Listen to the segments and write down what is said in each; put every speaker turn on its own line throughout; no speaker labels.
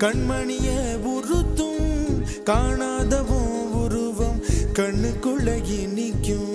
கண்மணிய உறுத்தும் காணாதவும் உருவம் கண்ணுக்குள்ள இனிக்கும்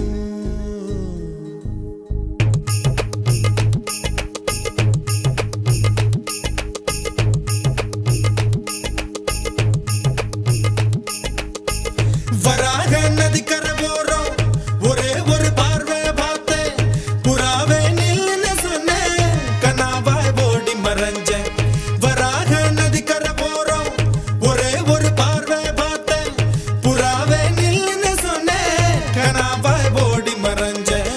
வராக நதிக்கரை போறோம் ஒரே ஒரு பார்வை பார்த்தேன் புறாவே நில்லுன்னு சொன்னேன் கனாவாய் ஓடி மறைஞ்சேன் வராக நதிக்கரை போறோம் ஒரே ஒரு பார்வை பார்த்தேன் புறாவே நில்லுன்னு சொன்னேன் கனாவாய் ஓடி மறைஞ்சேன்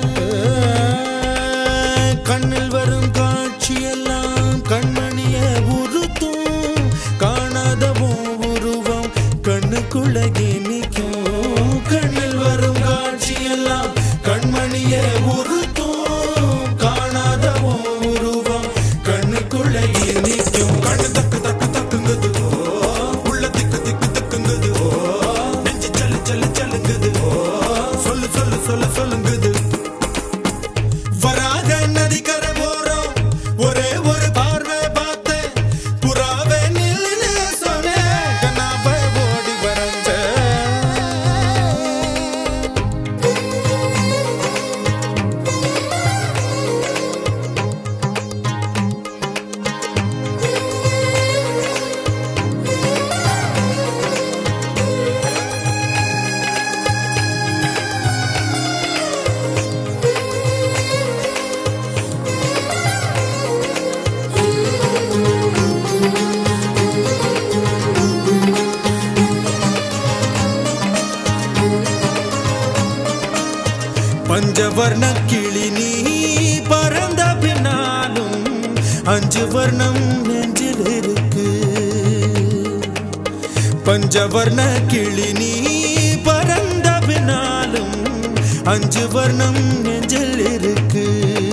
கண்ணில் வரும் காட்சியெல்லாம் கண்மணிய உறுத்தும் காணாதவும் உருவம் கண்ணுக்குள்ள நிற்கும் கண்ணில் வரும் காட்சியெல்லாம் கண்மணிய உறுத்தும் காணாதவும் உருவம் கண்ணுக்குள்ள நிற்கும் கண்ணு தக்கு தக்கு தக்குங்குது ஓ, உள்ள திக்கு திக்கு தக்குங்குது ஓ, நெஞ்சு சல்லு சல்லு சல்லுங்குது ஓ, சொல்லு சொல்லு சொல்லு சொல்லுங்குது வராக நதிக்கரை போறோம் ஒரே ஒரு பார்வை பார்த்தேன் புறாவே நில்லுன்னு சொன்னேன் கண்ணாவை ஓடி வரைஞ்சேன் பஞ்சவர்ண கிளி நீ பறந்த பின்னாலும் அஞ்சு வர்ணம் நெஞ்சில் இருக்கு பஞ்சவர்ண கிளி நீ பறந்த பின்னாலும் அஞ்சு வர்ணம் நெஞ்சில் இருக்கு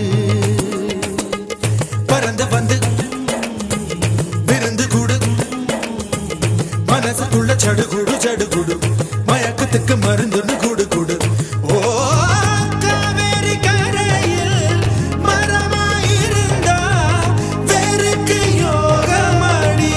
பறந்து வந்து விருந்து கூடு மனசுக்குள்ள சடுகுடு சடுகுடு மயக்கத்துக்கு மருந்துன்னு கூடு கூடு ஓ காவேரி கரையில் மரமாயிருந்தா வேருக்கு யோகமடி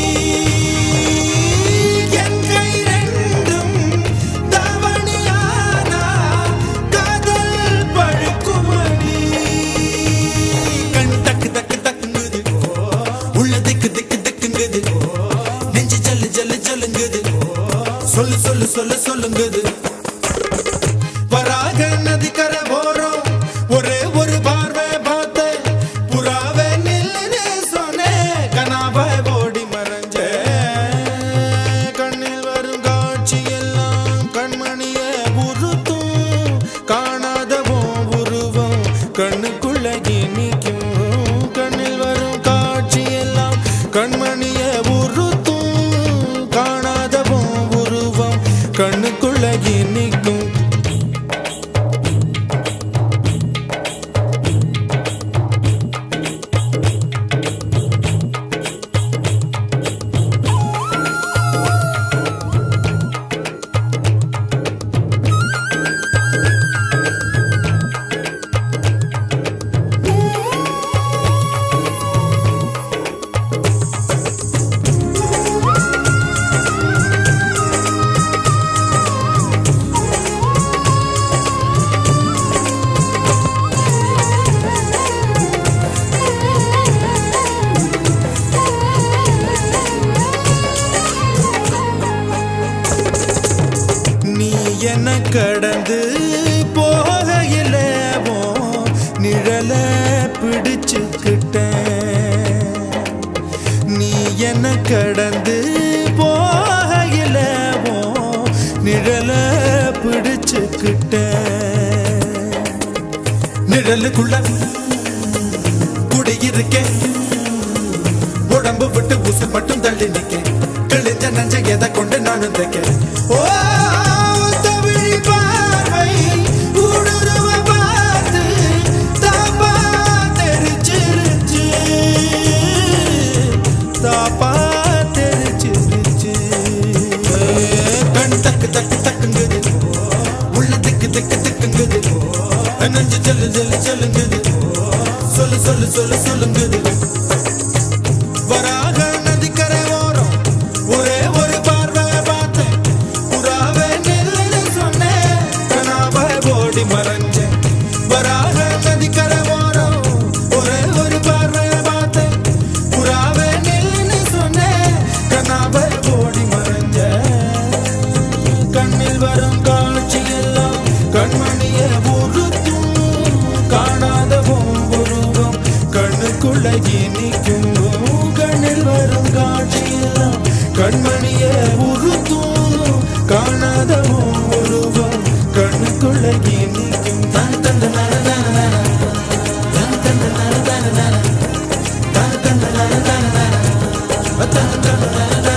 என் கை ரெண்டும் தவணியானா காதல் பழுக்குமடி கண் தக்கு தக்கு தக்குங்குது உள்ள திக்கு திக்கு திக்குங்குது நெஞ்சு ஜல்லு ஜல்லு ஜல்லுங்குது சொல்லு சொல்லு சொல்லு சொல்லுங்குது வராக நதிக்கரை போறோம் ஒரே ஒரு பார்வை பார்த்தேன் புறாவே நில்லுன்னு சொன்னேன் கனாவை ஓடி மறைஞ்சேன் கண்ணில் வரும் காட்சி எல்லாம் கண்மணிய உறுத்தும் காணாதவும் உருவம் கண்ணுக்குள்ள நிற்கும் கண்ணில் வரும் காட்சி எல்லாம் கண்மணிய உறுத்தும் காணாதவும் உருவம் கண்ணுக்குள்ள நிற்கும் நீ என்ன கடந்து போகையில உன் நிழல பிடிச்சுக்கிட்டேன் நீ என்ன கடந்து போகையில உன் நிழல பிடிச்சுக்கிட்டேன் நிழலுக்குள்ள குடியிருக்கேன் உடம்பு விட்டு உசு மட்டும் தள்ளி நிக்க கிழிஞ்ச நஞ்ச எதை கொண்டு நானும் தைக்க ஓ தமிழ் பார்வை ஊடுருவ பார்த்து தாப்பா தெரிச்சிருச்சு தாப்பா தெரிச்சிருச்சு கண் தக்கு தக்கு தக்குங்குது உள்ள திக்கு திக்கு திக்குங்குது நெஞ்சு ஜல்லு ஜல்லு ஜல்லுங்குது சொல்லு சொல்லு சொல்லு சொல்லுங்குது வராக நதிக்க ஓடி மறைஞ்ச வராக நதிக்கரை ஓரம் ஒரே ஒரு பார்வை பார்த்தேன் புறாவே நில்லுன்னு சொன்னேன் கண்ணாவை ஓடி மறைஞ்ச கண்ணில் வரும் காட்சி எல்லாம் கண்மணிய உறுத்தும் காணாத உருவம் கண்ணுக்குள்ள இனிக்கும் கண்ணில் வரும் காட்சி எல்லாம் கண்மணிய உறுத்தும் காணாத உருவம் கண்ணுக்குள்ள இனிக்கும் தான் தந்த நர நர நர. தான் தந்த நர நர நர. தான் தந்த நர நர நர. தான் தந்த நர நர